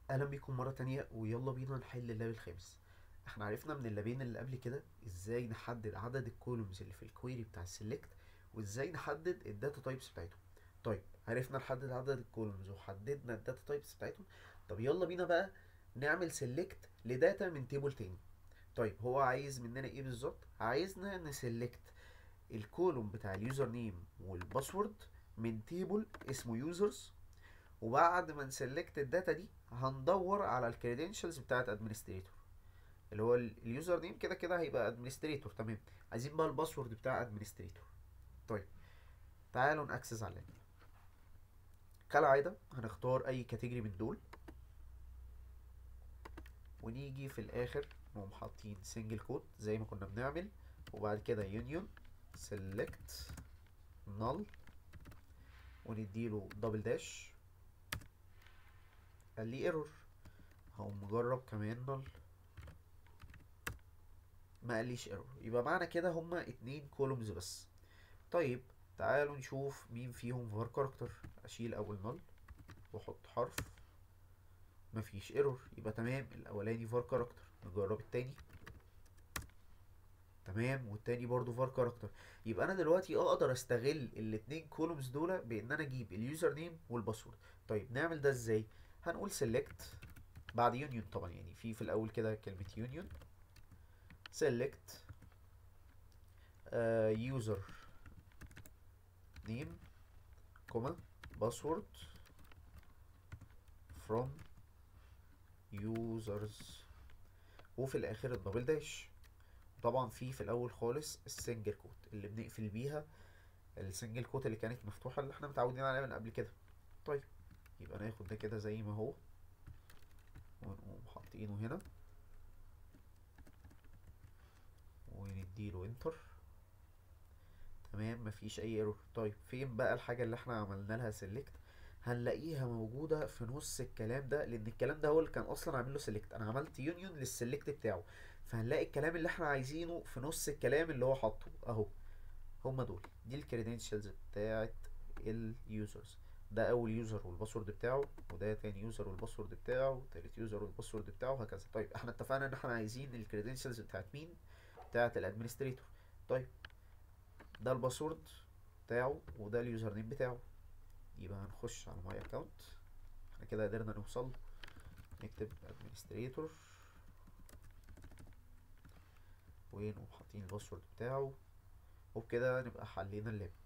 اهلا بيكم مرة تانية ويلا بينا نحل اللاب الخامس احنا عرفنا من اللابين اللي قبل كده ازاي نحدد عدد الكولومز اللي في الكويري بتاع السلكت وازاي نحدد الداتا تايبس بتاعتهم طيب عرفنا نحدد عدد الكولومز وحددنا الداتا تايبس بتاعتهم طب يلا بينا بقى نعمل سلكت لداتا من تيبل تاني طيب هو عايز مننا ايه بالظبط عايزنا نسلكت الكولوم بتاع اليوزر نيم والباسورد من تيبل اسمه يوزرز وبعد ما نسلكت الداتا دي هندور على الكريدنشالز بتاعت ادمنستريتور اللي هو اليوزر نيم كده كده هيبقى ادمنستريتور تمام عايزين بقى الباسورد بتاع ادمنستريتور طيب تعالوا ناكسس على اللاب كالعاده هنختار اي كاتيجوري من دول ونيجي في الاخر نقوم حاطين سنجل كود زي ما كنا بنعمل وبعد كده يونيون سيلكت null ونديله دبل داش قال لي ايرور هقوم مجرب كمان نل ما قاليش ايرور يبقى معنى كده هما اتنين كولومز بس طيب تعالوا نشوف مين فيهم فار كاركتر اشيل اول نل واحط حرف مفيش ايرور يبقى تمام الاولاني فار كاركتر نجرب التاني تمام والتاني برضو فار كاركتر يبقى انا دلوقتي اقدر استغل الاتنين كولومز دول بان انا اجيب اليوزر نيم والباسورد طيب نعمل ده ازاي هنقول select بعد يونيون طبعا يعني في في الاول كده كلمة يونيون select uh, user name كوما password from users وفي الاخر الدبل داش طبعا في في الاول خالص السنجل كوت اللي بنقفل بيها السنجل كوت اللي كانت مفتوحة اللي احنا متعودين عليها من قبل كده طيب يبقى ناخد ده كده زي ما هو ونقوم حاطينه هنا ونديله انتر تمام مفيش اي ايرور طيب فين بقى الحاجة اللي احنا عملنا لها سيلكت هنلاقيها موجودة في نص الكلام ده لان الكلام ده هو اللي كان اصلا عامل له سيلكت انا عملت يونيون للسيلكت بتاعه فهنلاقي الكلام اللي احنا عايزينه في نص الكلام اللي هو حاطه اهو هما دول دي الكريدنشالز بتاعت اليوزرز ده اول يوزر والباسورد بتاعه وده تاني يوزر والباسورد بتاعه تالت يوزر والباسورد بتاعه وهكذا طيب احنا اتفقنا ان احنا عايزين الكريدنشالز بتاعت مين بتاعت الادمنستريتور طيب ده الباسورد بتاعه وده اليوزر نيم بتاعه يبقى هنخش على ماي اكونت احنا كده قدرنا نوصل نكتب ادمنستريتور ونقوم حاطين الباسورد بتاعه وبكده نبقى حلينا اللاب